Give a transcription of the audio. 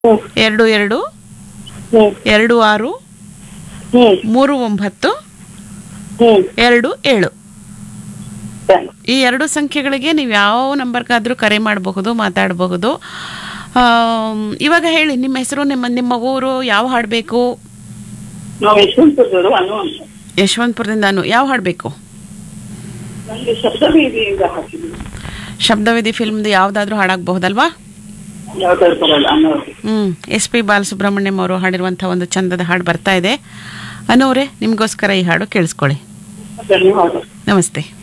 ಹ್ಞೂ ಎರಡು ಎರಡು ಹ್ಞೂ ಎರಡು ಆರು ಹ್ಞೂ ಮೂರು ಒಂಬತ್ತು ಹ್ಞೂ ಎರಡು ಏಳು ಸರಿ ಈ ಎರಡು ಸಂಖ್ಯೆಗಳಿಗೆ ನೀವು ಯಾವ ನಂಬರ್ಗಾದರೂ ಕರೆ ಮಾಡಬಹುದು ಮಾತಾಡಬಹುದು ಆಮ್, ಇವಾಗ ಹೇಳಿ ನಿಮ್ಮ ಹೆಸರು ನಿಮ್ಮ ನಿಮ್ಮ ಊರು ಯಾವ ಹಾಡು ಬೇಕು ನಾವು ಯಶವಂತಪುರದವರು ಅನು ಅಂತ ಯಶವಂತಪುರದಿಂದ ನಾನು ಯಾವ ಹಾಡು ಬೇಕು ನನಗೆ ಶಬ್ದವೇದಿಯಿಂದ ಹಾಕಿದ್ವಿ ಶಬ್ದವೇದಿ ಫಿಲ್ಮ್ದು ಯಾವುದಾದ್ರೂ ಹಾಡಾಗಬಹುದಲ್ವಾ ಯಾವ್ದಾದ್ರು ಬರಲ್ಲ ಅನ್ನೋರು ಹ್ಞೂ ಎಸ್ ಪಿ ಬಾಲಸುಬ್ರಹ್ಮಣ್ಯಂ ಅವರು ಹಾಡಿರುವಂಥ ಒಂದು ಚಂದದ ಹಾಡು ಬರ್ತಾ ಇದೆ ಅನ್ನೋರೆ ನಿಮಗೋಸ್ಕರ ಈ ಹಾಡು ಕೇಳಿಸ್ಕೊಳ್ಳಿ ಧನ್ಯವಾದ ನಮಸ್ತೆ